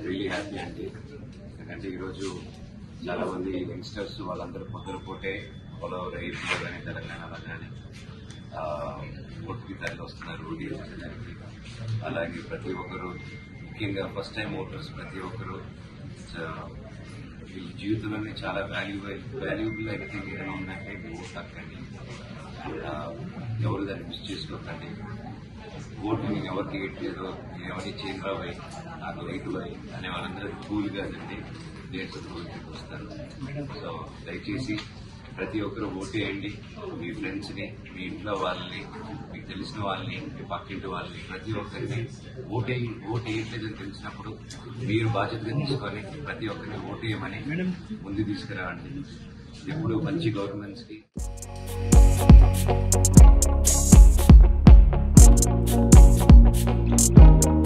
really happy అండి ఎందుకంటే ఈరోజు చాలా మంది యంగ్స్టర్స్ వాళ్ళందరూ పొద్దున పూటే ఆల్ ఓవర్ ఏపీలో కానీ తెలంగాణలో కానీ ఓటుకి తరలి వస్తున్నారు ఓటు వేసేదానికి అలాగే ప్రతి ఒక్కరు ముఖ్యంగా ఫస్ట్ టైం ఓటర్స్ ప్రతి ఒక్కరు చ- ఈ జీవితంలోనే చాలా వాల్యూబుల్ వాల్యూబుల్ ఎనీథింగ్ ఏదైనా ఉందంటే ఓట్ హక్కండి ఆ, ఎవరు దాన్ని మిస్ చేసుకోకండి ఓటు నేను ఎవరికి వేయట్లేదు నేను ఎవరిని చేంజ్ రావాలి నాకు రైతు అయ్యి అనే వాళ్ళందరూ కూల్ కాదండి దేశ ప్రభుత్వకి వస్తారు సో దయచేసి ప్రతి ఒక్కరు ఓటేయండి మీ ఫ్రెండ్స్ని మీ ఇంట్లో వాళ్ళని మీకు తెలిసిన వాళ్ళని మీ పక్కింటి వాళ్ళని ప్రతి ఒక్కరిని ఓటే ఓటు వేయట్లేదని తెలిసినప్పుడు మీరు బాధ్యతగా తీసుకొని ప్రతి ఒక్కరిని ఓటేయమని ముందు తీసుకురావండి ఎప్పుడు మంచి గవర్నమెంట్స్కి Thank